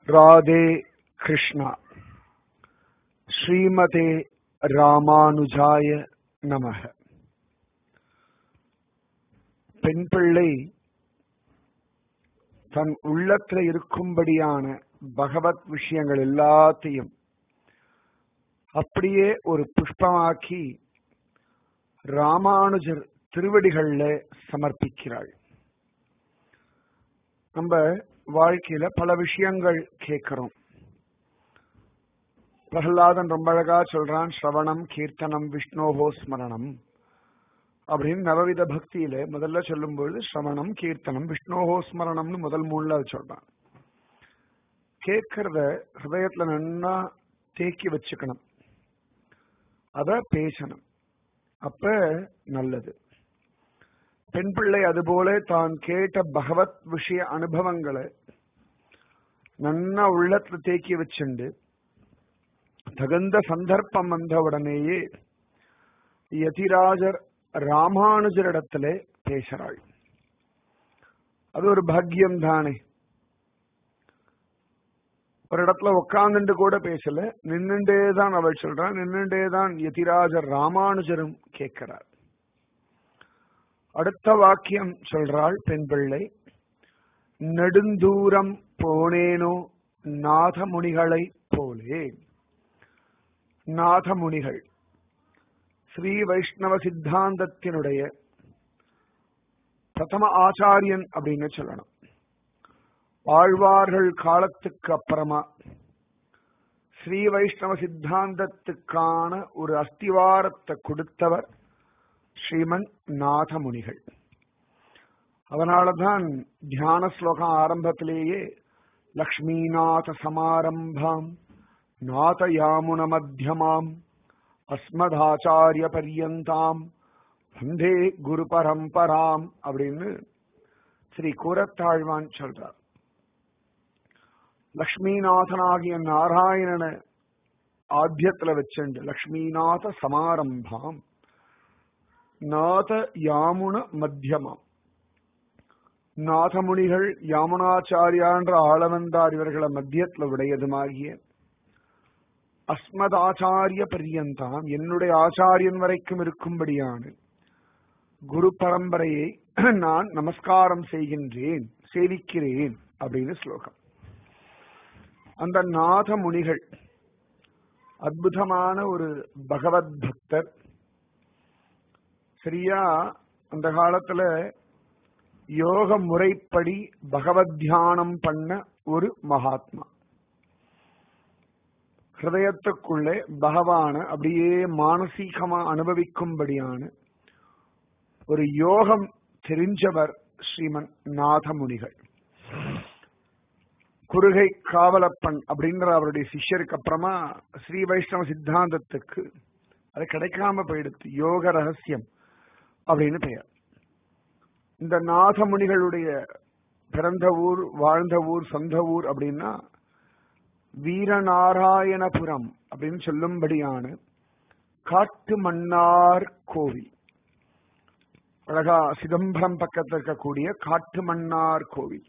ராதே கிருஷ்ணா ஸ்ரீமதே ராமானுஜாய நமக பெண் பிள்ளை தன் உள்ளத்துல இருக்கும்படியான பகவத் விஷயங்கள் எல்லாத்தையும் அப்படியே ஒரு புஷ்பமாக்கி ராமானுஜர் திருவடிகள்ல சமர்ப்பிக்கிறாள் நம்ம வாழ்க்கையில பல விஷயங்கள் கேட்கிறோம் பிரகலாதன் ரொம்ப அழகா சொல்றான் ஸ்ரவணம் கீர்த்தனம் விஷ்ணோஹோ ஸ்மரணம் அப்படின்னு நவவித பக்தியில முதல்ல சொல்லும்பொழுது ஸ்ரவணம் கீர்த்தனம் விஷ்ணோஹோ ஸ்மரணம்னு முதல் மூணுல அது சொல்றான் கேட்கறத ஹிருதயத்துல நன்னா தேக்கி வச்சுக்கணும் அத பேசணும் அப்ப நல்லது பெண் பிள்ளை அதுபோல தான் கேட்ட பகவத் விஷய அனுபவங்களை நன்னா உள்ளத்துல தேக்கி வச்சுண்டு தகுந்த சந்தர்ப்பம் வந்த உடனேயே யதிராஜர் ராமானுஜரிடத்துல பேசுறாள் அது ஒரு பாக்கியம் தானே ஒரு இடத்துல உட்கார்ந்துட்டு கூட பேசல நின்னுண்டே தான் அவள் சொல்றான் நின்னுண்டே தான் யதிராஜர் ராமானுஜரும் கேட்கிறார் அடுத்த வாக்கியம் சொல்றாள் பெண் பிள்ளை நெடுந்தூரம் போனேனோ நாதமுனிகளை போலே நாதமுனிகள் ஸ்ரீ வைஷ்ணவ சித்தாந்தத்தினுடைய பிரதம ஆச்சாரியன் அப்படின்னு சொல்லணும் ஆழ்வார்கள் காலத்துக்கு அப்புறமா ஸ்ரீ வைஷ்ணவ சித்தாந்தத்துக்கான ஒரு அஸ்திவாரத்தை கொடுத்தவர் ஸ்ரீமன் நாதமுனிகள் அதனாலதான் தியான ஸ்லோகம் ஆரம்பத்திலேயே லக்ஷ்மிநாத சமாரம்பாம் நாத யாமுன மத்தியமாம் அஸ்மதாச்சாரிய பரியந்தாம் வந்தே குரு பரம்பராம் அப்படின்னு ஸ்ரீ கூரத்தாழ்வான் சொல்றார் லக்ஷ்மிநாதனாகிய நாராயணனை ஆத்தியத்துல வச்சுண்டு லக்ஷ்மிநாத சமாரம்பாம் நாத யாமுன மத்தியமாம் நாதமுனிகள் யாமுனாச்சாரியான்ற ஆளவந்தார் இவர்களை மத்தியத்துல உடையதுமாகிய அஸ்மத் ஆச்சாரிய பரியந்தாம் என்னுடைய ஆச்சாரியன் வரைக்கும் இருக்கும்படியான குரு பரம்பரையை நான் நமஸ்காரம் செய்கின்றேன் சேவிக்கிறேன் அப்படின்னு ஸ்லோகம் அந்த நாத முனிகள் அற்புதமான ஒரு பகவத் பக்தர் சரியா அந்த காலத்துல யோக முறைப்படி பகவத் தியானம் பண்ண ஒரு மகாத்மா ஹிருதயத்துக்குள்ளே பகவான அப்படியே மானசீகமா அனுபவிக்கும்படியான ஒரு யோகம் தெரிஞ்சவர் ஸ்ரீமன் நாதமுனிகள் குருகை காவலப்பன் அப்படின்ற அவருடைய சிஷ்யருக்கு அப்புறமா ஸ்ரீ வைஷ்ணவ சித்தாந்தத்துக்கு அது கிடைக்காம போயிடுத்து யோக ரகசியம் அப்படின்னு பெயர் இந்த நாதமுனிகளுடைய பிறந்த ஊர் வாழ்ந்த ஊர் சொந்த ஊர் அப்படின்னா வீரநாராயணபுரம் அப்படின்னு சொல்லும்படியான காட்டு மன்னார் கோவில் அழகா சிதம்பரம் பக்கத்தில் இருக்கக்கூடிய காட்டு மன்னார் கோவில்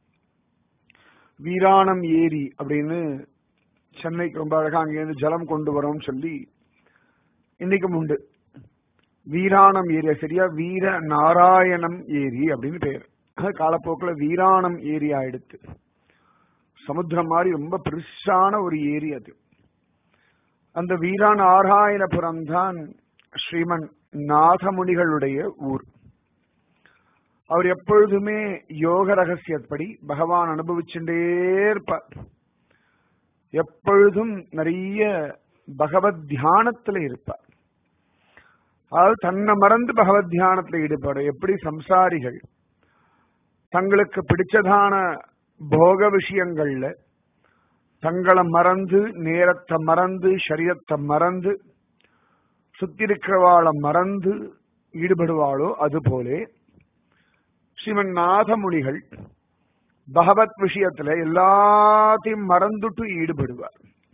வீராணம் ஏரி அப்படின்னு சென்னைக்கு ரொம்ப அழகா அங்கேருந்து ஜலம் கொண்டு வரோம்னு சொல்லி இன்னைக்கும் உண்டு வீராணம் ஏரியா சரியா வீர நாராயணம் ஏரி அப்படின்னு பேர் காலப்போக்கில் வீராணம் ஏரி ஆயிடுத்து சமுத்திரம் மாதிரி ரொம்ப பெருசான ஒரு ஏரி அது அந்த வீரா நாராயணபுரம் தான் ஸ்ரீமன் நாதமுனிகளுடைய ஊர் அவர் எப்பொழுதுமே யோக ரகசியப்படி பகவான் அனுபவிச்சுட்டே இருப்பார் எப்பொழுதும் நிறைய பகவத் தியானத்துல இருப்பார் அதாவது தன்னை மறந்து பகவத் தியானத்துல ஈடுபடும் எப்படி சம்சாரிகள் தங்களுக்கு பிடிச்சதான போக விஷயங்கள்ல தங்களை மறந்து நேரத்தை மறந்து சரீரத்தை மறந்து சுத்தி இருக்கிறவாளை மறந்து ஈடுபடுவாளோ அதுபோலே ஸ்ரீமன் நாதமுனிகள் பகவத் விஷயத்துல எல்லாத்தையும் மறந்துட்டு ஈடுபடுவார்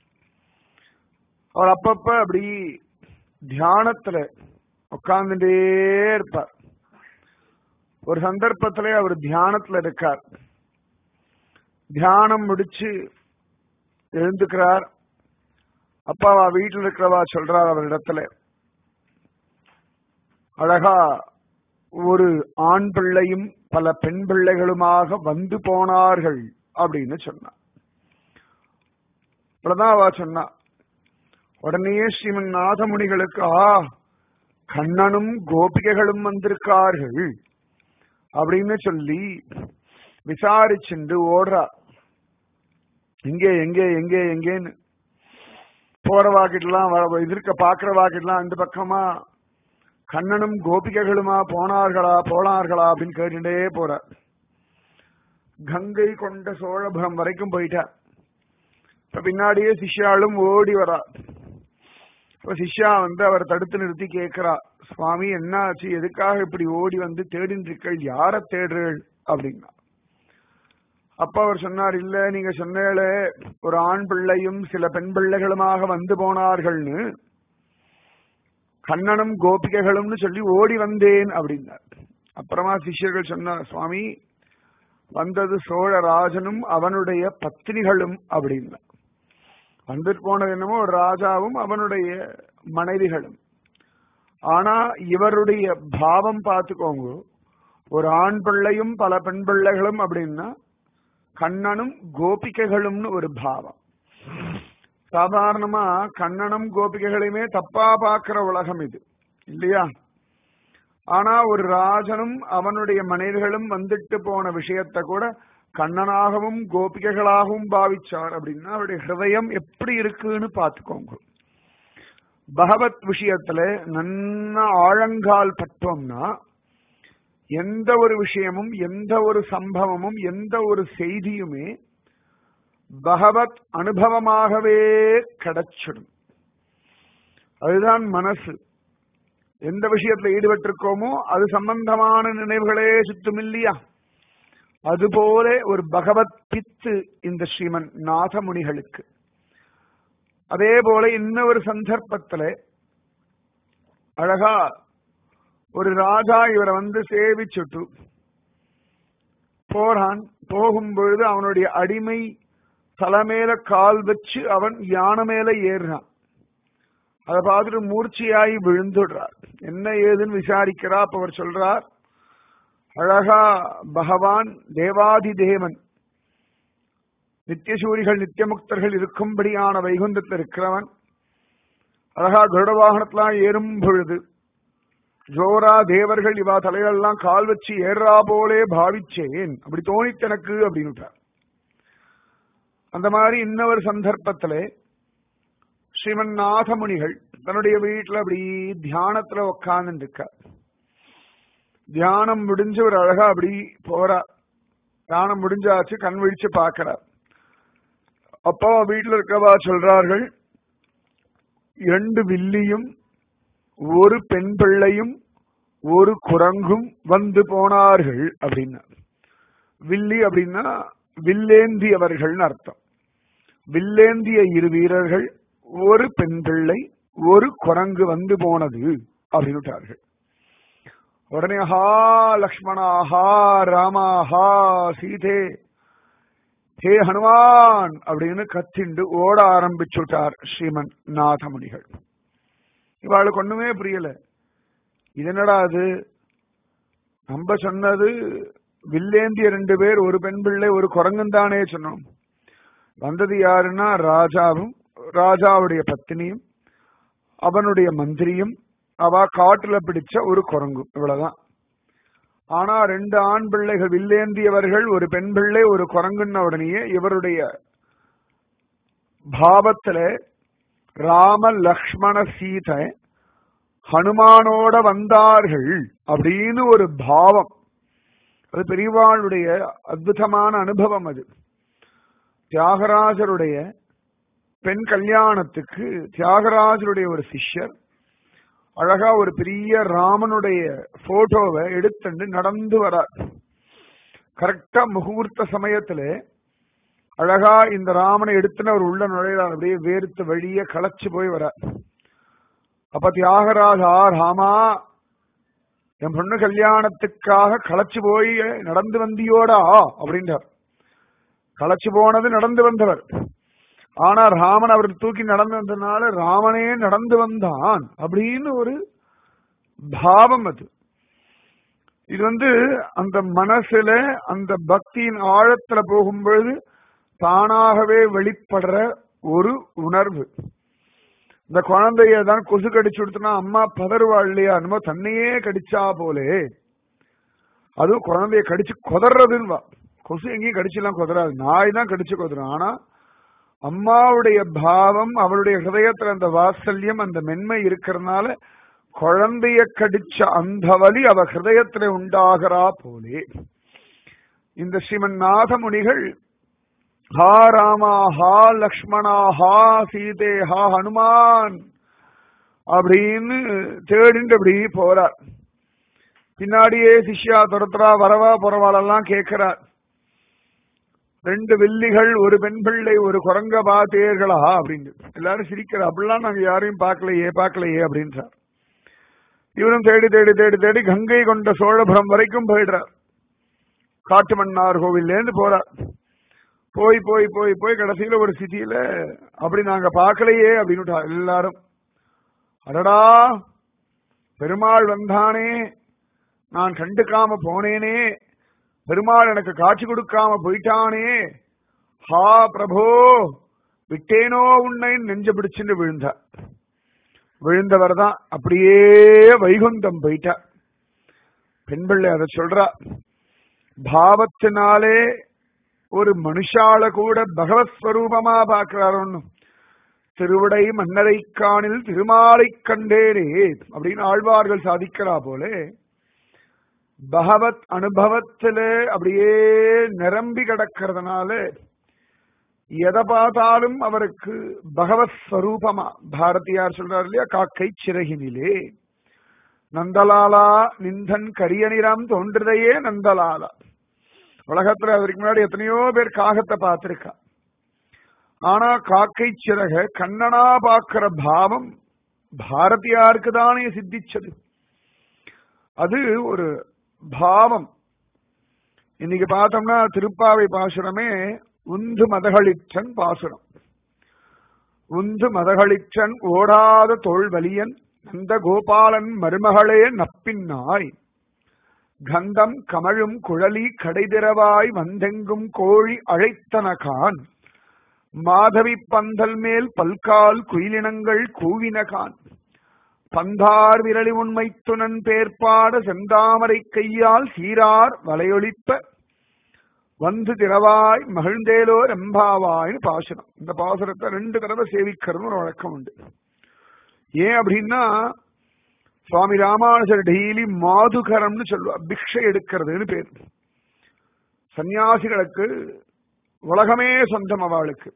அவர் அப்பப்ப அப்படி தியானத்துல உட்கார்ந்துட்டே இருப்பார் ஒரு சந்தர்ப்பத்திலே அவர் தியானத்துல இருக்கார் தியானம் முடிச்சு எழுந்துக்கிறார் அப்பாவா வீட்டில் இருக்கிறவா சொல்றார் அவரிடத்துல அழகா ஒரு ஆண் பிள்ளையும் பல பெண் பிள்ளைகளுமாக வந்து போனார்கள் அப்படின்னு சொன்னார் அவ்வளவுதான் அவ சொன்னா உடனே ஸ்ரீமன் நாதமுனிகளுக்கு ஆ கண்ணனும் கோபிகைகளும் வந்திருக்கார்கள் அப்படின்னு சொல்லி விசாரிச்சுண்டு ஓடுறா எங்கே எங்கே எங்கே எங்கேன்னு போற வாக்கிட்டலாம் எதிர்க்க பாக்குற வாக்கிட்டலாம் அந்த பக்கமா கண்ணனும் கோபிகைகளுமா போனார்களா போனார்களா அப்படின்னு கேட்டுட்டே போற கங்கை கொண்ட சோழபுரம் வரைக்கும் போயிட்டா இப்ப பின்னாடியே சிஷ்யாளும் ஓடி வரா இப்ப சிஷ்யா வந்து அவர் தடுத்து நிறுத்தி கேட்கிறா சுவாமி என்ன ஆச்சு எதுக்காக இப்படி ஓடி வந்து தேடின்னு இருக்கீள் யார தேடுறீள் அப்படின்னா அப்ப அவர் சொன்னார் இல்ல நீங்க சொன்னேளே ஒரு ஆண் பிள்ளையும் சில பெண் பிள்ளைகளுமாக வந்து போனார்கள்னு கண்ணனும் கோபிகைகளும்னு சொல்லி ஓடி வந்தேன் அப்படின்னார் அப்புறமா சிஷ்யர்கள் சொன்னார் சுவாமி வந்தது சோழராஜனும் அவனுடைய பத்தினிகளும் அப்படின்னா வந்துட்டு போனது என்னமோ ஒரு ராஜாவும் அவனுடைய மனைவிகளும் ஆனா இவருடைய பாவம் பார்த்துக்கோங்க ஒரு ஆண் பிள்ளையும் பல பெண் பிள்ளைகளும் அப்படின்னா கண்ணனும் கோபிகைகளும்னு ஒரு பாவம் சாதாரணமா கண்ணனும் கோபிகைகளையுமே தப்பா பார்க்கிற உலகம் இது இல்லையா ஆனா ஒரு ராஜனும் அவனுடைய மனைவிகளும் வந்துட்டு போன விஷயத்த கூட கண்ணனாகவும் கோபிகைகளாகவும் பாவிச்சார் அப்படின்னா அவருடைய ஹிருதயம் எப்படி இருக்குன்னு பார்த்துக்கோங்க பகவத் விஷயத்துல நன்ன ஆழங்கால் பட்டோம்னா எந்த ஒரு விஷயமும் எந்த ஒரு சம்பவமும் எந்த ஒரு செய்தியுமே பகவத் அனுபவமாகவே கிடைச்சிடும் அதுதான் மனசு எந்த விஷயத்துல ஈடுபட்டிருக்கோமோ அது சம்பந்தமான நினைவுகளே சுத்தும் இல்லையா அதுபோல ஒரு பகவத் பித்து இந்த ஸ்ரீமன் நாதமுனிகளுக்கு அதே போல இன்னொரு சந்தர்ப்பத்துல அழகா ஒரு ராஜா இவரை வந்து சேவிச்சுட்டு போறான் போகும் பொழுது அவனுடைய அடிமை தலைமையில கால் வச்சு அவன் யானை மேல ஏறுறான் அதை பார்த்துட்டு மூர்ச்சியாகி விழுந்துடுறார் என்ன ஏதுன்னு விசாரிக்கிறா அப்ப அவர் சொல்றார் அழகா பகவான் தேவாதி தேவன் நித்தியசூரிகள் நித்தியமுக்தர்கள் இருக்கும்படியான வைகுந்தத்தில் இருக்கிறவன் அழகா கருட வாகனத்திலாம் ஏறும் பொழுது ஜோரா தேவர்கள் இவா தலைகளெல்லாம் கால் வச்சு ஏறா போலே பாவிச்சேன் அப்படி தோணித்து எனக்கு அப்படின்னு அந்த மாதிரி இன்னொரு சந்தர்ப்பத்துல ஸ்ரீமன் நாதமுனிகள் தன்னுடைய வீட்டுல அப்படி தியானத்துல உக்காந்து இருக்கார் தியானம் முடிஞ்சு ஒரு அழகா அப்படி போறா தியானம் முடிஞ்சாச்சு கண் விழிச்சு பாக்குறார் அப்போ வீட்டுல இருக்கவா சொல்றார்கள் இரண்டு வில்லியும் ஒரு பெண் பிள்ளையும் ஒரு குரங்கும் வந்து போனார்கள் அப்படின்னா வில்லி அப்படின்னா வில்லேந்தியவர்கள்னு அர்த்தம் வில்லேந்திய இரு வீரர்கள் ஒரு பெண் பிள்ளை ஒரு குரங்கு வந்து போனது அப்படின்னுட்டார்கள் உடனே ஹா லக்ஷ்மணா ஹா ராமா ஹா சீதே ஹே ஹனுமான் அப்படின்னு கத்திண்டு ஓட ஆரம்பிச்சுட்டார் ஸ்ரீமன் நாதமுனிகள் இவாளுக்கு ஒண்ணுமே புரியல இது என்னடா அது நம்ம சொன்னது வில்லேந்திய ரெண்டு பேர் ஒரு பெண் பிள்ளை ஒரு குரங்கும் தானே சொன்னோம் வந்தது யாருன்னா ராஜாவும் ராஜாவுடைய பத்தினியும் அவனுடைய மந்திரியும் அவ காட்டுல பிடிச்ச ஒரு குரங்கும் இவ்வளவுதான் ஆனா ரெண்டு ஆண் பிள்ளைகள் வில்லேந்தியவர்கள் ஒரு பெண் பிள்ளை ஒரு குரங்குன்ன உடனேயே இவருடைய பாவத்துல ராம லக்ஷ்மண சீதை ஹனுமானோட வந்தார்கள் அப்படின்னு ஒரு பாவம் அது பெரியவாளுடைய அற்புதமான அனுபவம் அது தியாகராஜருடைய பெண் கல்யாணத்துக்கு தியாகராஜருடைய ஒரு சிஷ்யர் அழகா ஒரு பெரிய ராமனுடைய போட்டோவை எடுத்துட்டு நடந்து வரார் கரெக்டா முகூர்த்த சமயத்துல அழகா இந்த ராமனை எடுத்துன்னு அவர் உள்ள நுழையிறார் அப்படியே வேர்த்து வழிய களைச்சு போய் வரார் அப்ப தியாகராஜா ராமா என் பொண்ணு கல்யாணத்துக்காக களைச்சு போய் நடந்து வந்தியோடா அப்படின்றார் களைச்சு போனது நடந்து வந்தவர் ஆனா ராமன் அவர் தூக்கி நடந்து வந்ததுனால ராமனே நடந்து வந்தான் அப்படின்னு ஒரு பாவம் அது இது வந்து அந்த மனசுல அந்த பக்தியின் ஆழத்துல போகும்பொழுது தானாகவே வெளிப்படுற ஒரு உணர்வு இந்த குழந்தைய தான் கொசு கடிச்சு கொடுத்தனா அம்மா பதறுவா இல்லையா என்னமோ தன்னையே கடிச்சா போலே அதுவும் குழந்தைய கடிச்சு கொதறதுன்னு வா கொசு எங்கேயும் கடிச்சுலாம் கொதறாது நாய் தான் கடிச்சு கொதரும் ஆனா அம்மாவுடைய பாவம் அவளுடைய ஹிருதயத்துல அந்த வாத்சல்யம் அந்த மென்மை இருக்கிறதுனால குழந்தைய கடிச்ச அந்த வலி அவ ஹிருதயத்துல உண்டாகிறா போலே இந்த ஸ்ரீமன் நாதமுனிகள் ஹா ராமா ஹா லக்ஷ்மணா ஹா சீதே ஹா ஹனுமான் அப்படின்னு தேடிண்டு அப்படி போறார் பின்னாடியே சிஷ்யா துரத்துறா வரவா புறவாளெல்லாம் கேட்கிறார் ரெண்டு வெள்ளிகள் ஒரு பெண் பிள்ளை ஒரு குரங்க பாத்தேர்களா அப்படின்னு எல்லாரும் சிரிக்கிற அப்படிலாம் நாங்க யாரையும் பார்க்கலையே பார்க்கலையே அப்படின்றார் இவரும் தேடி தேடி தேடி தேடி கங்கை கொண்ட சோழபுரம் வரைக்கும் போயிடுறார் காட்டு மன்னார் கோவில்லேருந்து போறார் போய் போய் போய் போய் கடைசியில ஒரு சிட்டியில அப்படி நாங்க பார்க்கலையே அப்படின்னு எல்லாரும் அடடா பெருமாள் வந்தானே நான் கண்டுக்காம போனேனே பெருமாள் எனக்கு காட்சி கொடுக்காம போயிட்டானே ஹா பிரபோ விட்டேனோ உன்னை நெஞ்ச பிடிச்சுன்னு விழுந்தார் விழுந்தவர் தான் அப்படியே வைகுந்தம் போயிட்டார் பெண் பிள்ளை அதை சொல்றா பாவத்தினாலே ஒரு மனுஷால கூட பகவத் ஸ்வரூபமா பார்க்கிறார் ஒன்னும் திருவிடை மன்னரை காணில் திருமாலை கண்டேனே அப்படின்னு ஆழ்வார்கள் சாதிக்கிறா போலே பகவத் அனுபவத்துல அப்படியே நிரம்பி கிடக்கிறதுனால எதை பார்த்தாலும் அவருக்கு பகவத் ஸ்வரூபமா பாரதியார் சொல்றாரு இல்லையா காக்கை சிறகினிலே நந்தலாலா நிந்தன் கரிய நிறம் தோன்றுதையே நந்தலாலா உலகத்துல அதற்கு முன்னாடி எத்தனையோ பேர் காகத்தை பார்த்திருக்கா ஆனா காக்கை சிறக கண்ணனா பார்க்கிற பாவம் பாரதியாருக்கு தானே சித்திச்சது அது ஒரு பாவம் இன்னைக்கு பார்த்தோம்னா திருப்பாவை பாசுரமே உந்து மதகளிற்றன் பாசுரம் உந்து மதகளிற்றன் ஓடாத தோல் வலியன் நந்த கோபாலன் மருமகளே நப்பின்னாய் கந்தம் கமழும் குழலி கடைதிரவாய் வந்தெங்கும் கோழி அழைத்தனகான் மாதவி பந்தல் மேல் பல்கால் குயிலினங்கள் கூவினகான் பந்தார் விரலி உண்மை துணன் பேர்ப்பாட செந்தாமரை கையால் சீரார் வலையொலிப்ப வந்து திரவாய் மகிழ்ந்தேலோ ரெம்பாவாய்னு பாசுரம் இந்த பாசுரத்தை ரெண்டு தடவை சேவிக்கிறதுன்னு ஒரு வழக்கம் உண்டு ஏன் அப்படின்னா சுவாமி ராமானுஜர் டெய்லி மாதுகரம்னு சொல்லுவா பிக்ஷை எடுக்கிறதுன்னு பேர் சன்னியாசிகளுக்கு உலகமே சொந்தம் அவளுக்கு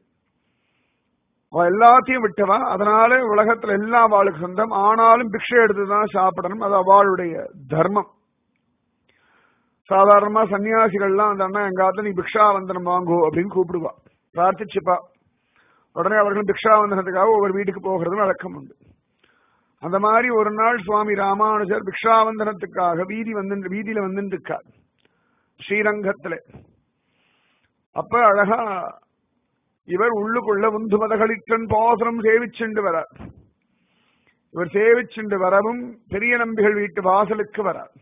அவ எல்லாத்தையும் விட்டவா அதனால உலகத்துல எல்லா அவளுக்கு சொந்தம் ஆனாலும் பிக்ஷை எடுத்துதான் சாப்பிடணும் அது அவளுடைய தர்மம் சாதாரணமா சன்னியாசிகள்லாம் அந்த அண்ணா எங்காத்த நீ பிக்ஷா வந்தனம் வாங்கோ அப்படின்னு கூப்பிடுவா பிரார்த்திச்சுப்பா உடனே அவர்கள் பிக்ஷா வந்தனத்துக்காக ஒவ்வொரு வீட்டுக்கு போகிறது வழக்கம் உண்டு அந்த மாதிரி ஒரு நாள் சுவாமி ராமானுஜர் பிக்ஷாவந்தனத்துக்காக வீதி வந்து வீதியில வந்துட்டு இருக்கார் ஸ்ரீரங்கத்துல அப்ப அழகா இவர் உள்ளுக்குள்ள உந்து மதகளிற்றன் பாசுரம் சேவிச்சுண்டு வரார் இவர் சேவிச்சுண்டு வரவும் பெரிய நம்பிகள் வீட்டு வாசலுக்கு வரார்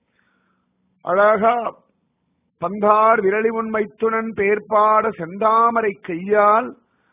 அழகா பந்தார் விரலி உண்மைத்துணன் பேர்பாட செந்தாமரை கையால்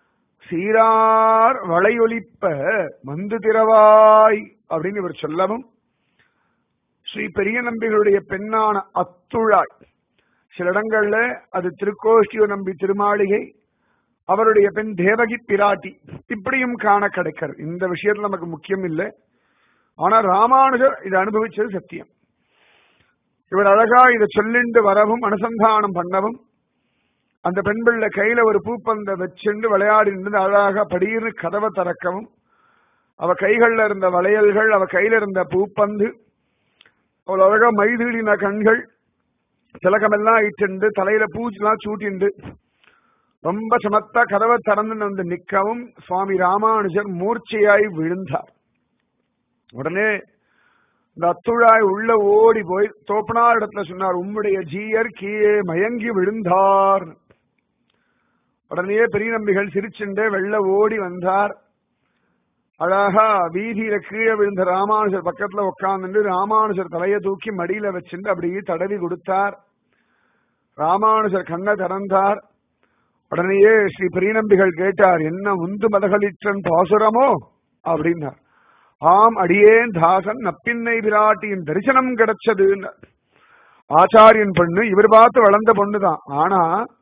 சீரார் வளையொலிப்ப மந்து திரவாய் அப்படின்னு இவர் சொல்லவும் ஸ்ரீ பெரிய நம்பிகளுடைய பெண்ணான அத்துழாய் சில இடங்கள்ல அது திருக்கோஷ்டியோ நம்பி திருமாளிகை அவருடைய பெண் தேவகி பிராட்டி இப்படியும் காண கிடைக்கிறது இந்த விஷயத்துல நமக்கு முக்கியம் இல்லை ஆனா ராமானுஜர் இதை அனுபவிச்சது சத்தியம் இவர் அழகா இதை சொல்லிண்டு வரவும் அனுசந்தானம் பண்ணவும் அந்த பெண் பிள்ளை கையில ஒரு பூப்பந்த வச்சுண்டு விளையாடி நின்று அழகாக படியிரு கதவை திறக்கவும் அவ கைகள்ல இருந்த வளையல்கள் அவ கையில இருந்த பூப்பந்து அவள் அழகா மைதீடின கண்கள் திலகமெல்லாம் இட்டுண்டு தலையில பூச்செல்லாம் சூட்டிண்டு ரொம்ப சமத்தா கதவை திறந்து வந்து நிக்கவும் சுவாமி ராமானுஜர் மூர்ச்சையாய் விழுந்தார் உடனே இந்த அத்துழாய் உள்ள ஓடி போய் தோப்பனார் இடத்துல சொன்னார் உம்முடைய ஜீயர் கீழே மயங்கி விழுந்தார் உடனே பெரிய நம்பிகள் சிரிச்சுண்டு வெள்ள ஓடி வந்தார் அழகா வீதியில கீழே விழுந்த ராமானுஜர் பக்கத்துல உட்கார்ந்து ராமானுஜர் தலையை தூக்கி மடியில வச்சுட்டு அப்படியே தடவி கொடுத்தார் ராமானுஜர் கண்ணை திறந்தார் உடனேயே ஸ்ரீ பெரியநம்பிகள் கேட்டார் என்ன உந்து மதகளிற்றன் பாசுரமோ அப்படின்னார் ஆம் அடியேன் தாசன் நப்பின்னை விராட்டியின் தரிசனம் கிடைச்சதுன்னு ஆச்சாரியன் பொண்ணு இவர் பார்த்து வளர்ந்த பொண்ணுதான் ஆனா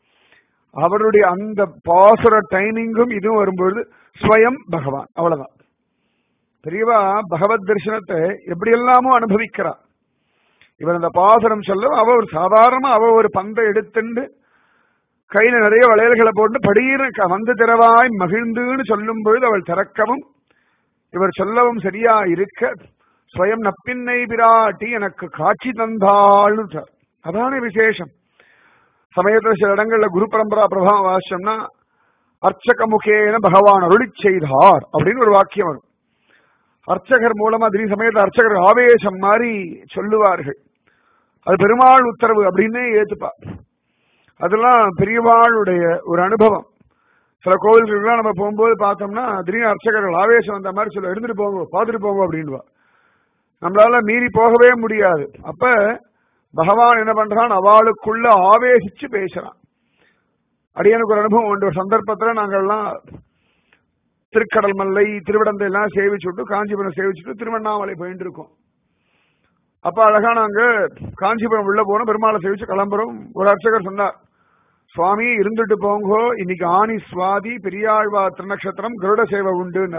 அவருடைய அந்த பாசுர டைமிங்கும் இதுவும் வரும்பொழுது ஸ்வயம் பகவான் அவ்வளவுதான் பெரியவா பகவத் தரிசனத்தை எப்படி எல்லாமோ அனுபவிக்கிறார் இவர் அந்த பாசுரம் சொல்ல அவ ஒரு சாதாரணமா அவ ஒரு பந்தை எடுத்துண்டு கையில நிறைய வளையல்களை போட்டு படியிற வந்து திறவாய் மகிழ்ந்துன்னு சொல்லும் பொழுது அவள் திறக்கவும் இவர் சொல்லவும் சரியா இருக்க ஸ்வயம் நப்பின்னை பிராட்டி எனக்கு காட்சி தந்தாள்னு அதான விசேஷம் சமயத்துல சில இடங்கள்ல குரு பரம்பரா பிரபாவம் வாசிச்சோம்னா அர்ச்சக முகேன பகவான் அருளி செய்தார் அப்படின்னு ஒரு வாக்கியம் வரும் அர்ச்சகர் மூலமா திடீர் சமயத்தில் அர்ச்சகர் ஆவேசம் மாதிரி சொல்லுவார்கள் அது பெருமாள் உத்தரவு அப்படின்னே ஏத்துப்பா அதெல்லாம் பெரியவாளுடைய ஒரு அனுபவம் சில கோவில்களுக்கெல்லாம் நம்ம போகும்போது பார்த்தோம்னா திடீர்னு அர்ச்சகர்கள் ஆவேசம் வந்த மாதிரி சொல்ல இருந்துட்டு போங்க பார்த்துட்டு போங்க அப்படின்வா நம்மளால மீறி போகவே முடியாது அப்ப பகவான் என்ன பண்றான் அவளுக்குள்ள ஆவேசிச்சு பேசுறான் அடியனுக்கு ஒரு அனுபவம் உண்டு ஒரு சந்தர்ப்பத்துல நாங்கள்லாம் திருக்கடல் மல்லை திருவிடந்தை எல்லாம் சேவிச்சுட்டு காஞ்சிபுரம் சேவிச்சுட்டு திருவண்ணாமலை போயிட்டு இருக்கோம் அப்ப அழகா நாங்க காஞ்சிபுரம் உள்ள போனோம் பெருமாளை சேவிச்சு கிளம்புறோம் ஒரு அர்ச்சகர் சொன்னார் சுவாமி இருந்துட்டு போங்கோ இன்னைக்கு ஆணி சுவாதி பெரியாழ்வா திருநக்ஷத்திரம் கருட சேவை உண்டுன்னு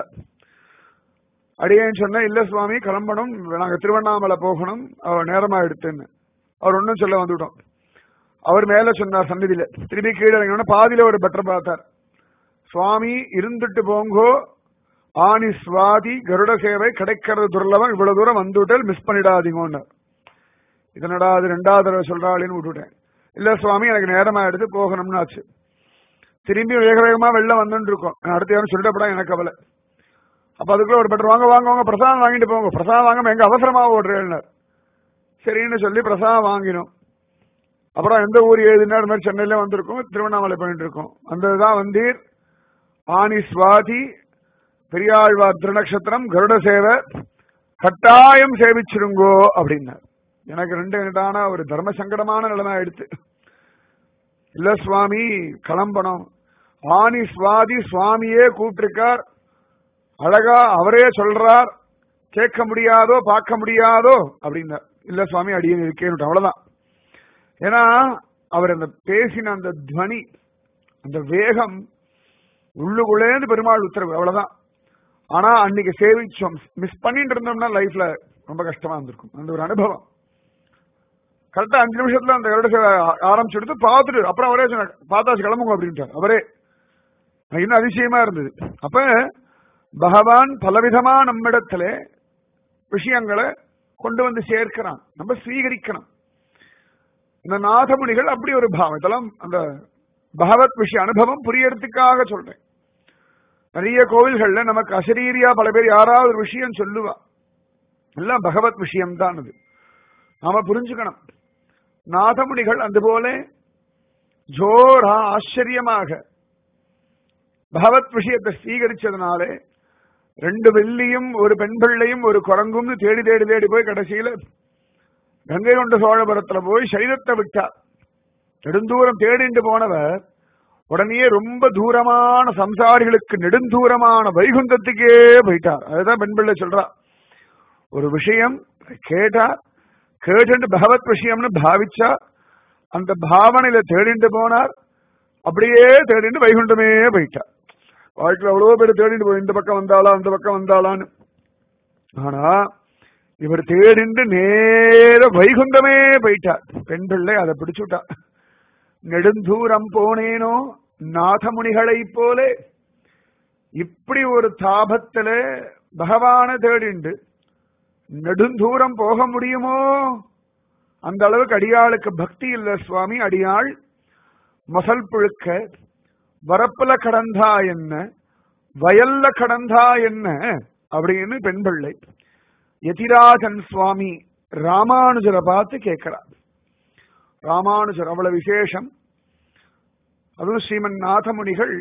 அடியேன்னு சொன்ன இல்ல சுவாமி கிளம்பணும் நாங்க திருவண்ணாமலை போகணும் அவர் நேரமா எடுத்துன்னு அவர் ஒன்னும் சொல்ல வந்துட்டோம் அவர் மேல சொன்னார் சந்நிதியில திருப்பி கீழே இறங்கினோட பாதியில ஒரு பெட்டர் பார்த்தார் சுவாமி இருந்துட்டு போங்கோ ஆணி சுவாதி கருட சேவை கிடைக்கிறது துர்லபம் இவ்வளவு தூரம் வந்துவிட்டால் மிஸ் பண்ணிடாதீங்கன்னு இதனடா அது ரெண்டாவது தடவை சொல்றாளின்னு விட்டுட்டேன் இல்ல சுவாமி எனக்கு நேரமா எடுத்து போகணும்னு ஆச்சு திரும்பி வேக வேகமா வெளில வந்துட்டு இருக்கோம் அடுத்த யாரும் சொல்லிடப்படா எனக்கு கவலை அப்ப அதுக்குள்ள ஒரு பெட்டர் வாங்க வாங்க வாங்க பிரசாதம் வாங்கிட்டு போங்க பிரசாதம் வாங்க எங்க அவசரமா ஓடுறேன்னு சரின்னு சொல்லி பிரசாதம் வாங்கினோம் அப்புறம் எந்த ஊர் ஏதுன்னா அது மாதிரி சென்னையில வந்திருக்கோம் திருவண்ணாமலை பண்ணிட்டு இருக்கோம் வந்ததுதான் வந்தீர் ஆணி சுவாதி பெரியாழ்வார் திருநக்ஷத்திரம் கருட சேவை கட்டாயம் சேவிச்சிருங்கோ அப்படின்னார் எனக்கு ரெண்டு ரெண்டான ஒரு தர்ம சங்கடமான நிலைமை எடுத்து இல்ல சுவாமி கிளம்பணும் ஆணி சுவாதி சுவாமியே கூப்பிட்டிருக்கார் அழகா அவரே சொல்றார் கேட்க முடியாதோ பார்க்க முடியாதோ அப்படின்னார் இல்ல சுவாமி அடியே இருக்கேன் அவ்வளவுதான் ஏன்னா அவர் அந்த பேசின அந்த துவனி அந்த வேகம் உள்ளுக்குள்ளேந்து பெருமாள் உத்தரவு அவ்வளவுதான் ஆனா அன்னைக்கு சேவிச்சோம் மிஸ் பண்ணிட்டு இருந்தோம்னா லைஃப்ல ரொம்ப கஷ்டமா இருந்திருக்கும் அந்த ஒரு அனுபவம் கரெக்டா அஞ்சு நிமிஷத்துல அந்த கருட சேவை ஆரம்பிச்சு எடுத்து பார்த்துட்டு அப்புறம் அவரே சொன்னார் பார்த்தாச்சு கிளம்புங்க அப்படின்ட்டார் அவரே இன்னும் அதிசயமா இருந்தது அப்ப பகவான் பலவிதமா நம்மிடத்துல விஷயங்களை கொண்டு வந்து சேர்க்கிறான் நம்ம ஸ்வீகரிக்கணும் இந்த நாதமுனிகள் அப்படி ஒரு பாவம் இதெல்லாம் அந்த பகவத் விஷய அனுபவம் புரியறதுக்காக சொல்றேன் நிறைய கோவில்கள்ல நமக்கு அசரீரியா பல பேர் யாராவது ஒரு விஷயம் சொல்லுவா எல்லாம் பகவத் விஷயம் தான் அது நாம புரிஞ்சுக்கணும் நாதமுனிகள் அதுபோல ஜோரா ஆச்சரியமாக பகவத் விஷயத்தை ஸ்வீகரிச்சதுனாலே ரெண்டு வெள்ளியும் ஒரு பெண் பிள்ளையும் ஒரு குரங்கும்னு தேடி தேடி தேடி போய் கடைசியில கங்கை கொண்ட சோழபுரத்துல போய் சரீரத்தை விட்டார் நெடுந்தூரம் தேடிண்டு போனவர் உடனே ரொம்ப தூரமான சம்சாரிகளுக்கு நெடுந்தூரமான வைகுந்தத்துக்கே போயிட்டார் அதுதான் பெண் பிள்ளை சொல்றா ஒரு விஷயம் கேட்டா கேட்டு பகவத் விஷயம்னு பாவிச்சா அந்த பாவனையில தேடிண்டு போனார் அப்படியே தேடிண்டு வைகுண்டமே போயிட்டார் வாழ்க்கையில் அவ்வளவு பேர் தேடிட்டு போய் இந்த பக்கம் வந்தாளா அந்த பக்கம் வந்தாளான்னு ஆனா இவர் தேடிண்டு நேர வைகுந்தமே போயிட்டார் பெண் பிள்ளை அதை பிடிச்சுட்டா நெடுந்தூரம் போனேனோ நாதமுனிகளை போலே இப்படி ஒரு தாபத்துல பகவான தேடிண்டு நெடுந்தூரம் போக முடியுமோ அந்த அளவுக்கு அடியாளுக்கு பக்தி இல்ல சுவாமி அடியாள் மசல் புழுக்க வரப்புல கடந்தா என்ன வயல்ல கடந்தா என்ன அப்படின்னு பெண் பிள்ளை யதிராஜன் சுவாமி ராமானுஜரை பார்த்து கேட்கிறார் ராமானுஜர் அவ்வளவு விசேஷம் அதுவும் ஸ்ரீமன் நாதமுனிகள்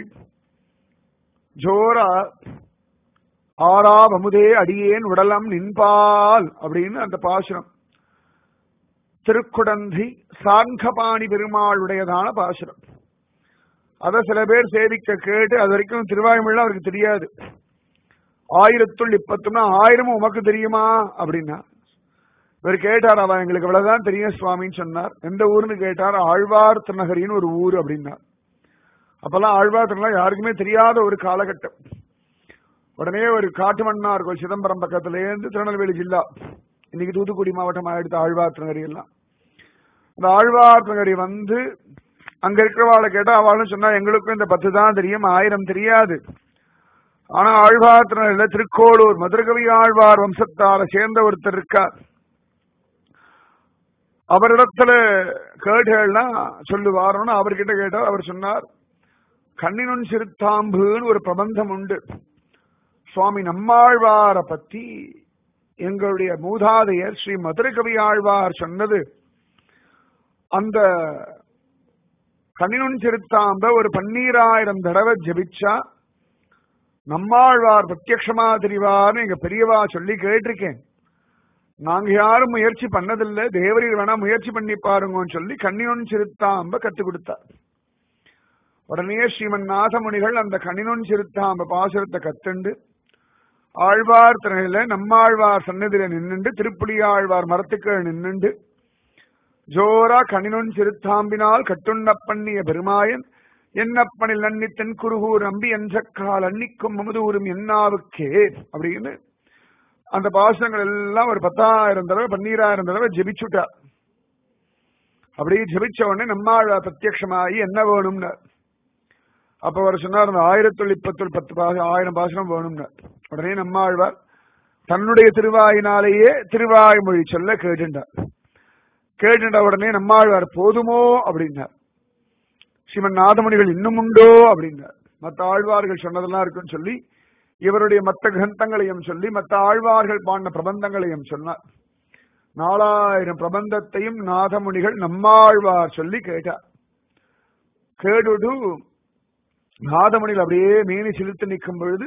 ஜோரா ஆறா வமுதே அடியேன் உடலம் நின்பால் அப்படின்னு அந்த பாசுரம் திருக்குடந்தி சாங்கபாணி பெருமாளுடையதான பாசுரம் அத சில பேர் சேவிக்க கேட்டு அது வரைக்கும் திருவாயுமொழி அவருக்கு தெரியாது ஆயிரத்துள் இப்பத்துனா ஆயிரமும் உமக்கு தெரியுமா அப்படின்னா இவர் கேட்டார் அவன் எங்களுக்கு இவ்வளவுதான் தெரியும் சுவாமின்னு சொன்னார் எந்த ஊர்னு கேட்டார் ஆழ்வார் திருநகரின்னு ஒரு ஊர் அப்படின்னார் அப்பெல்லாம் ஆழ்வார் திருநகர் யாருக்குமே தெரியாத ஒரு காலகட்டம் உடனே ஒரு காட்டுமன்னார் கோயில் சிதம்பரம் பக்கத்துல இருந்து திருநெல்வேலி ஜில்லா இன்னைக்கு தூத்துக்குடி மாவட்டம் ஆயிடுத்து ஆழ்வார் திருநகரி எல்லாம் அந்த ஆழ்வார் திருநகரி வந்து அங்க இருக்கிறவாளை கேட்டா அவளும் சொன்னா எங்களுக்கும் இந்த பத்து தான் தெரியும் ஆயிரம் தெரியாது ஆனா ஆழ்வார் திருநகரில திருக்கோளூர் மதுரகவி ஆழ்வார் வம்சத்தார சேர்ந்த ஒருத்தர் இருக்கார் அவரிடத்துல கேட்டுகள்னா சொல்லுவாரோன்னு அவர்கிட்ட கேட்டார் அவர் சொன்னார் கண்ணினுன் சிறுத்தாம்புன்னு ஒரு பிரபந்தம் உண்டு சுவாமி நம்மாழ்வார பத்தி எங்களுடைய மூதாதையர் ஸ்ரீ மதுரை கவி ஆழ்வார் சொன்னது அந்த கண்ணினுன் சிறுத்தாம்ப ஒரு பன்னீராயிரம் தடவை ஜபிச்சா நம்மாழ்வார் பிரத்யக்ஷமா தெரிவார்னு எங்க பெரியவா சொல்லி கேட்டிருக்கேன் நாங்க யாரும் முயற்சி பண்ணதில்லை தேவரீர் வேணா முயற்சி பண்ணி பாருங்கன்னு சொல்லி கண்ணினொன் சிறுத்தாம்ப கத்து கொடுத்தார் உடனே ஸ்ரீமன் நாதமுனிகள் அந்த கண்ணினொன் சிறுத்தாம்ப பாசுரத்தை கத்துண்டு ஆழ்வார் திரையில நம்மாழ்வார் சன்னதியில நின்னுண்டு திருப்புலி ஆழ்வார் மரத்துக்கு நின்னுண்டு ஜோரா கணினொன் சிறுத்தாம்பினால் கட்டுண்ண பண்ணிய பெருமாயன் என்னப்பனில் அன்னி தென் குருகூர் நம்பி என்ற கால் அன்னிக்கும் அமுதூரும் என்னாவுக்கே அப்படின்னு அந்த பாசனங்கள் எல்லாம் ஒரு பத்தாயிரம் தடவை பன்னீராயிரம் தடவை ஜெபிச்சுட்டார் அப்படியே ஜெபிச்ச உடனே நம்மாழ்வார் பிரத்யட்சமாகி என்ன வேணும்னு அப்ப அவர் சொன்னார் அந்த ஆயிரத்துள் இப்பத்துள் பத்து பாசம் ஆயிரம் பாசனம் வேணும்னு உடனே நம்மாழ்வார் தன்னுடைய திருவாயினாலேயே திருவாய்மொழி சொல்ல கேட்டுண்டார் கேட்டுண்ட உடனே நம்மாழ்வார் போதுமோ அப்படின்னார் ஸ்ரீமன் நாதமணிகள் இன்னும் உண்டோ அப்படின்னார் மற்ற ஆழ்வார்கள் சொன்னதெல்லாம் இருக்குன்னு சொல்லி இவருடைய மற்ற கிரந்தங்களையும் சொல்லி மற்ற ஆழ்வார்கள் பாடின பிரபந்தங்களையும் சொன்னார் நாலாயிரம் பிரபந்தத்தையும் நாதமுனிகள் நம்மாழ்வார் சொல்லி கேட்டார் கேடுடு நாதமுனிகள் அப்படியே மேனி சிலித்து நிற்கும் பொழுது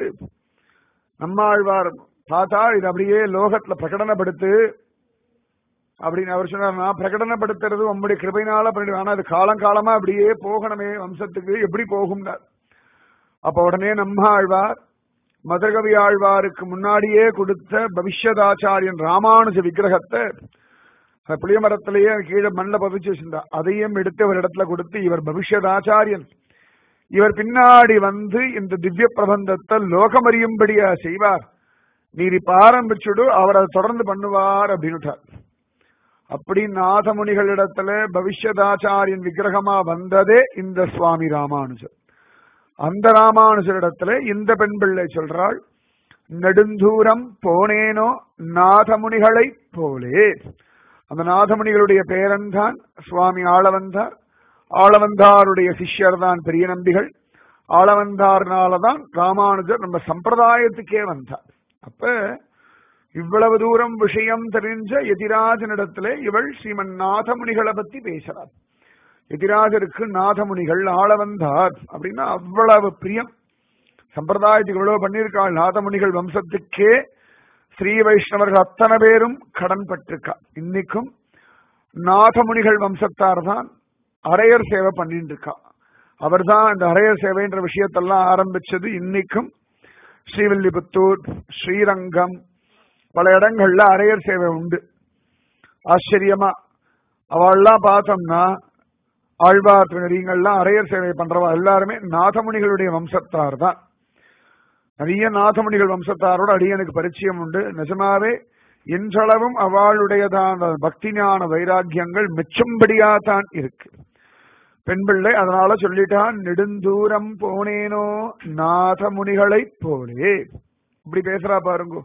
நம்மாழ்வார் பார்த்தா இது அப்படியே லோகத்துல பிரகடனப்படுத்து அப்படின்னு அவர் சொன்னார் நான் பிரகடனப்படுத்துறது உங்களுடைய கிருபைனால பண்ணிடுவேன் ஆனா அது காலங்காலமா அப்படியே போகணுமே வம்சத்துக்கு எப்படி போகும்னார் அப்ப உடனே நம்ம ஆழ்வார் மதுரகவி ஆழ்வாருக்கு முன்னாடியே கொடுத்த பவிஷ்யதாச்சாரியன் ராமானுஜ விக்கிரகத்தை அந்த புளிய மரத்திலேயே கீழே மண்ணில் பதிச்சு வச்சிருந்தா அதையும் எடுத்து ஒரு இடத்துல கொடுத்து இவர் பவிஷ்யதாச்சாரியன் இவர் பின்னாடி வந்து இந்த திவ்ய பிரபந்தத்தை லோகமறியும்படியா செய்வார் நீர் இப்ப ஆரம்பிச்சுடு அவர் அதை தொடர்ந்து பண்ணுவார் அப்படின்னுட்டார் அப்படி நாதமுனிகளிடத்துல பவிஷ்யதாச்சாரியன் விக்கிரகமா வந்ததே இந்த சுவாமி ராமானுஜர் அந்த ராமானுஜரிடத்துல இந்த பெண் பிள்ளை சொல்றாள் நெடுந்தூரம் போனேனோ நாதமுனிகளை போலே அந்த நாதமுனிகளுடைய பேரன்தான் சுவாமி ஆளவந்தார் ஆளவந்தாருடைய சிஷ்யர் தான் பெரிய நம்பிகள் ஆளவந்தார்னாலதான் ராமானுஜர் நம்ம சம்பிரதாயத்துக்கே வந்தார் அப்ப இவ்வளவு தூரம் விஷயம் தெரிஞ்ச எதிராஜனிடத்துல இவள் ஸ்ரீமன் நாதமுனிகளை பத்தி பேசுறார் எதிராஜருக்கு நாதமுனிகள் ஆளவந்தார் அப்படின்னா அவ்வளவு பிரியம் சம்பிரதாயத்துக்கு இவ்வளவு பண்ணியிருக்காள் நாதமுனிகள் வம்சத்துக்கே ஸ்ரீ வைஷ்ணவர்கள் அத்தனை பேரும் கடன் பட்டிருக்கா இன்னைக்கும் நாதமுனிகள் வம்சத்தார் தான் அரையர் சேவை பண்ணிட்டு இருக்கா அவர் தான் இந்த அரையர் சேவைன்ற விஷயத்தெல்லாம் ஆரம்பிச்சது இன்னைக்கும் ஸ்ரீவில்லிபுத்தூர் ஸ்ரீரங்கம் பல இடங்கள்ல அரையர் சேவை உண்டு ஆச்சரியமா அவள்லாம் பார்த்தோம்னா ஆழ்வார் திருநெறிங்கள்லாம் அரையர் சேவை பண்றவா எல்லாருமே நாதமுனிகளுடைய வம்சத்தார் தான் நிறைய நாதமுனிகள் வம்சத்தாரோட அடியனுக்கு பரிச்சயம் உண்டு நிஜமாவே இன்றளவும் அவளுடையதான பக்தி ஞான வைராக்கியங்கள் மெச்சும்படியா தான் இருக்கு பெண் பிள்ளை அதனால சொல்லிட்டான் நெடுந்தூரம் போனேனோ நாதமுனிகளை போலே இப்படி பேசுறா பாருங்க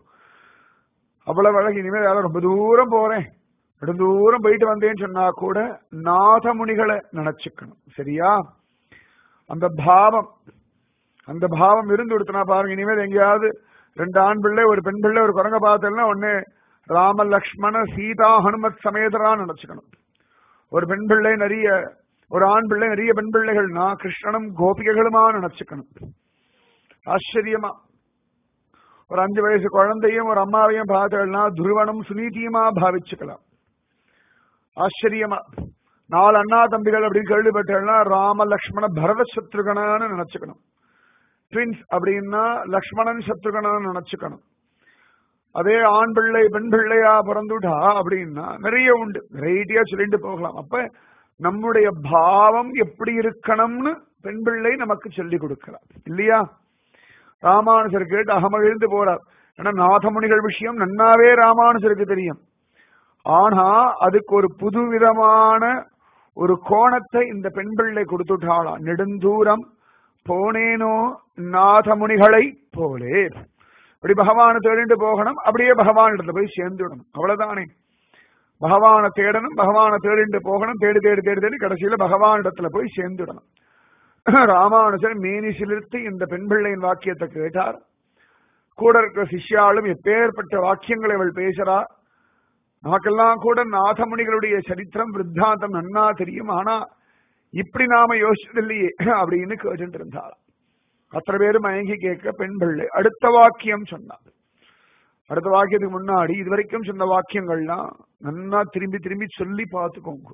அவ்வளவு அழகு இனிமேல் யாரும் ரொம்ப தூரம் போறேன் நெடுந்தூரம் போயிட்டு வந்தேன்னு சொன்னா கூட நாதமுனிகளை நினைச்சுக்கணும் சரியா அந்த பாவம் அந்த பாவம் இருந்து கொடுத்தனா பாருங்க இனிமேல் எங்கேயாவது ரெண்டு ஆண் பிள்ளை ஒரு பெண் பிள்ளை ஒரு குரங்க பார்த்தேன்னா ஒன்னு ராம லக்ஷ்மண சீதா ஹனுமத் சமேதரா நினைச்சுக்கணும் ஒரு பெண் பிள்ளை நிறைய ஒரு ஆண் பிள்ளை நிறைய பெண் பிள்ளைகள்னா கிருஷ்ணனும் கோபிகைகளுமா நினைச்சுக்கணும் ஆச்சரியமா ஒரு அஞ்சு வயசு குழந்தையும் ஒரு அம்மாவையும் பார்த்தோம்னா துருவனும் சுனீதியுமா பாவிச்சுக்கலாம் ஆச்சரியமா நாலு அண்ணா தம்பிகள் அப்படின்னு கேள்விப்பட்டேன்னா ராம லக்ஷ்மண பரத சத்ருகனான்னு நினைச்சுக்கணும் ட்வின்ஸ் அப்படின்னா லக்ஷ்மணன் சத்ருகனான்னு நினைச்சுக்கணும் அதே ஆண் பிள்ளை பெண் பிள்ளையா பிறந்துட்டா அப்படின்னா நிறைய உண்டு வெரைட்டியா சொல்லிட்டு போகலாம் அப்ப நம்முடைய பாவம் எப்படி இருக்கணும்னு பெண் பிள்ளை நமக்கு சொல்லி கொடுக்கலாம் இல்லையா ராமானுஜர் கேட்டு அகமகிழ்ந்து போறார் ஏன்னா நாதமுனிகள் விஷயம் நன்னாவே ராமானுஜருக்கு தெரியும் ஆனா அதுக்கு ஒரு புதுவிதமான ஒரு கோணத்தை இந்த பெண் பிள்ளை கொடுத்துட்டாளாம் நெடுந்தூரம் போனேனோ நாதமுனிகளை போலே அப்படி பகவானை தேடிட்டு போகணும் அப்படியே பகவான் இடத்துல போய் சேர்ந்துடணும் அவ்வளவுதானே பகவானை தேடணும் பகவானை தேடிட்டு போகணும் தேடி தேடி தேடி தேடி கடைசியில பகவான் இடத்துல போய் சேர்ந்துடணும் ராமானுஜர் மேனி சிலிர்த்து இந்த பெண் பிள்ளையின் வாக்கியத்தை கேட்டார் கூட இருக்கிற சிஷ்யாலும் எப்பேற்பட்ட வாக்கியங்களை அவள் பேசுறா நமக்கெல்லாம் கூட நாதமுனிகளுடைய சரித்திரம் விருத்தாந்தம் நன்னா தெரியும் ஆனா இப்படி நாம யோசிச்சதில்லையே அப்படின்னு கேட்டு இருந்தாள் அத்தனை பேர் மயங்கி கேட்க பெண் பிள்ளை அடுத்த வாக்கியம் சொன்னார் அடுத்த வாக்கியத்துக்கு முன்னாடி இதுவரைக்கும் சொன்ன வாக்கியங்கள்லாம் நன்னா திரும்பி திரும்பி சொல்லி பார்த்துக்கோங்க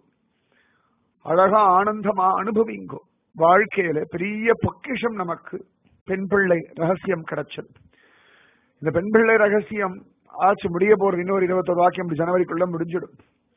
அழகா ஆனந்தமா அனுபவிங்கோ வாழ்க்கையில பெரிய பொக்கிஷம் நமக்கு பெண் பிள்ளை ரகசியம் கிடைச்சது இந்த பெண் பிள்ளை ரகசியம் ஆச்சு முடிய போறது இன்னொரு இருபத்தொரு வாக்கியம் ஜனவரிக்குள்ள முடிஞ்சிடும்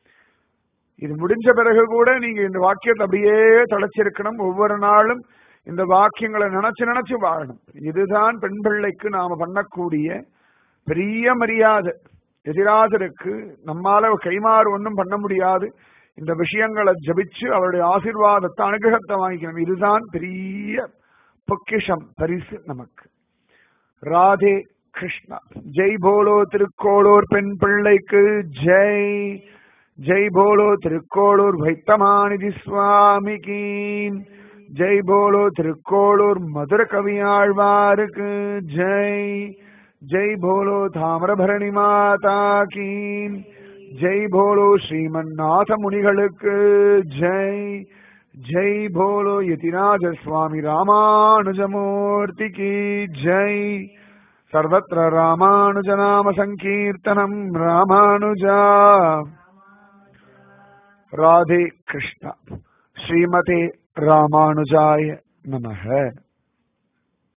இது முடிஞ்ச பிறகு கூட நீங்க இந்த வாக்கியத்தை அப்படியே தலைச்சிருக்கணும் ஒவ்வொரு நாளும் இந்த வாக்கியங்களை நினைச்சு நினைச்சு வாழணும் இதுதான் பெண் பிள்ளைக்கு நாம பண்ணக்கூடிய பெரிய மரியாதை எதிராஜருக்கு நம்மால கைமாறு ஒன்றும் பண்ண முடியாது இந்த விஷயங்களை ஜபிச்சு அவருடைய ஆசீர்வாதத்தை அனுகிரகத்தை வாங்கிக்கணும் இதுதான் பெரிய பொக்கிஷம் பரிசு நமக்கு ராதே கிருஷ்ணா ஜெய் போலோ திருக்கோளூர் பெண் பிள்ளைக்கு ஜெய் ஜெய் போலோ திருக்கோளூர் வைத்தமாநிதி சுவாமிக்கு ஜெய் போலோ திருக்கோளூர் மதுர கவியாழ்வாருக்கு ஜெய் ஜெய் போலோ தாமிரபரணி மாதா கீ ஜெய் போலோ ஸ்ரீமன்னாத முனிகளுக்கு ஜெய் ஜெய் போலோ யதிராஜ சுவாமி ராமானுஜமூர்த்தி கி ஜெய் सर्वत्र रामानुजनाम सङ्कीर्तनम् रामानुजा राधे कृष्ण श्रीमते रामानुजाय नमः